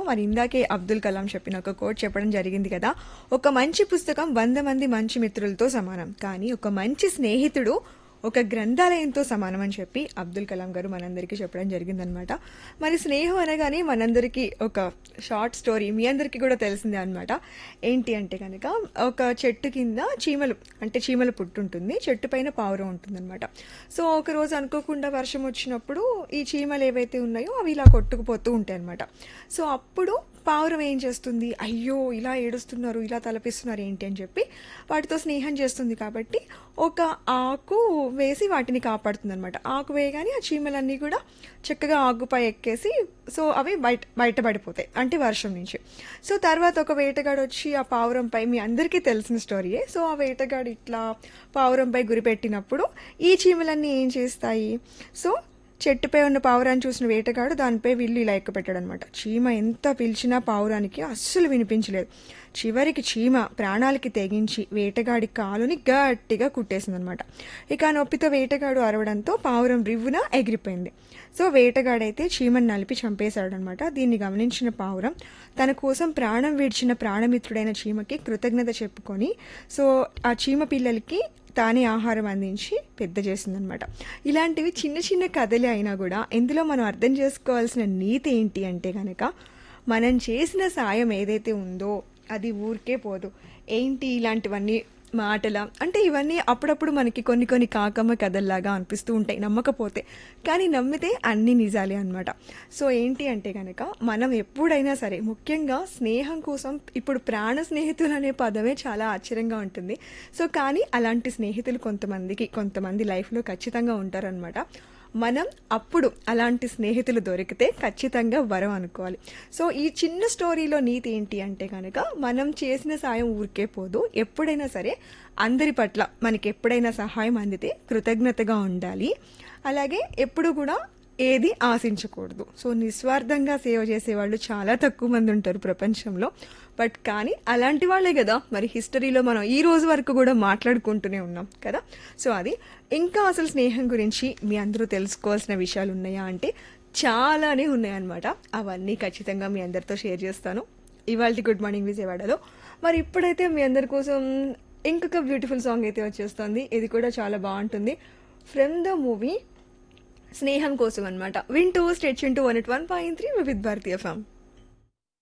మరి ఇందాకే అబ్దుల్ కలాం చెప్పిన ఒక కోట్ చెప్పడం జరిగింది కదా ఒక మంచి పుస్తకం వంద మంది మంచి మిత్రులతో సమానం కానీ ఒక మంచి స్నేహితుడు ఒక గ్రంథాలయంతో సమానం అని చెప్పి అబ్దుల్ కలాం గారు మనందరికీ చెప్పడం జరిగిందనమాట మరి స్నేహం అనగానే మనందరికీ ఒక షార్ట్ స్టోరీ మీ అందరికీ కూడా తెలిసిందే అనమాట ఏంటి అంటే కనుక ఒక చెట్టు కింద చీమలు అంటే చీమల పుట్టు ఉంటుంది చెట్టు పైన పావురం ఉంటుందన్నమాట సో ఒక రోజు అనుకోకుండా వర్షం వచ్చినప్పుడు ఈ చీమలు ఏవైతే ఉన్నాయో అవి ఇలా కొట్టుకుపోతూ ఉంటాయి అనమాట సో అప్పుడు పావురం ఏం చేస్తుంది అయ్యో ఇలా ఏడుస్తున్నారు ఇలా తలపిస్తున్నారు ఏంటి అని చెప్పి వాటితో స్నేహం చేస్తుంది కాబట్టి ఒక ఆకు వేసి వాటిని కాపాడుతుంది అనమాట ఆకు వేయగానే ఆ చీమలన్నీ కూడా చక్కగా ఆకుపై ఎక్కేసి సో అవి బయట బయటపడిపోతాయి అంటే వర్షం నుంచి సో తర్వాత ఒక వేటగాడు వచ్చి ఆ పావురంపై మీ అందరికీ తెలిసిన స్టోరీయే సో ఆ వేటగాడు ఇట్లా పావురంపై గురిపెట్టినప్పుడు ఈ చీమలన్నీ ఏం చేస్తాయి సో చెట్టుపై ఉన్న పావురాన్ని చూసిన వేటగాడు దానిపై విల్లు ఇలా ఎక్కుపెట్టాడు అనమాట చీమ ఎంత పిలిచినా పావురానికి అస్సలు వినిపించలేదు చివరికి చీమ ప్రాణాలకి తెగించి వేటగాడి కాలుని గట్టిగా కుట్టేసిందనమాట ఇక ఆ నొప్పితో వేటగాడు అరవడంతో పావురం రివ్వున ఎగిరిపోయింది సో వేటగాడైతే చీమను నలిపి చంపేశాడనమాట దీన్ని గమనించిన పావురం తన కోసం ప్రాణం విడిచిన ప్రాణమిత్రుడైన చీమకి కృతజ్ఞత చెప్పుకొని సో ఆ చీమ పిల్లలకి తానే ఆహారం అందించి పెద్ద చేసిందనమాట ఇలాంటివి చిన్న చిన్న కథలే అయినా కూడా ఇందులో మనం అర్థం చేసుకోవాల్సిన నీతి ఏంటి అంటే కనుక మనం చేసిన సాయం ఏదైతే ఉందో అది ఊరికే పోదు ఏంటి ఇలాంటివన్నీ మాటల అంటే ఇవన్నీ అప్పుడప్పుడు మనకి కొన్ని కొన్ని కాకమ్మ కథల్లాగా అనిపిస్తూ ఉంటాయి నమ్మకపోతే కానీ నమ్మితే అన్ని నిజాలే అనమాట సో ఏంటి అంటే కనుక మనం ఎప్పుడైనా సరే ముఖ్యంగా స్నేహం కోసం ఇప్పుడు ప్రాణ స్నేహితులు అనే పదమే చాలా ఆశ్చర్యంగా ఉంటుంది సో కానీ అలాంటి స్నేహితులు కొంతమందికి కొంతమంది లైఫ్లో ఖచ్చితంగా ఉంటారనమాట మనం అప్పుడు అలాంటి స్నేహితులు దొరికితే ఖచ్చితంగా వరం అనుకోవాలి సో ఈ చిన్న స్టోరీలో నీతి ఏంటి అంటే కనుక మనం చేసిన సాయం ఊరికే పోదు ఎప్పుడైనా సరే అందరి పట్ల మనకి ఎప్పుడైనా సహాయం అందితే కృతజ్ఞతగా ఉండాలి అలాగే ఎప్పుడు కూడా ఏది ఆశించకూడదు సో నిస్వార్థంగా సేవ చేసేవాళ్ళు చాలా తక్కువ మంది ఉంటారు ప్రపంచంలో బట్ కానీ అలాంటి వాళ్ళే కదా మరి హిస్టరీలో మనం ఈ రోజు వరకు కూడా మాట్లాడుకుంటూనే ఉన్నాం కదా సో అది ఇంకా అసలు స్నేహం గురించి మీ అందరూ తెలుసుకోవాల్సిన విషయాలు ఉన్నాయా అంటే చాలానే ఉన్నాయన్నమాట అవన్నీ ఖచ్చితంగా మీ అందరితో షేర్ చేస్తాను ఇవాళ గుడ్ మార్నింగ్ విజయవాడలో మరి ఇప్పుడైతే మీ అందరి కోసం ఇంకొక బ్యూటిఫుల్ సాంగ్ అయితే వచ్చేస్తుంది ఇది కూడా చాలా బాగుంటుంది ఫ్రమ్ ద మూవీ స్నేహం కోసం అనమాట వింటూ స్టేట్ చింటూ one it one point three Vividh Bharati form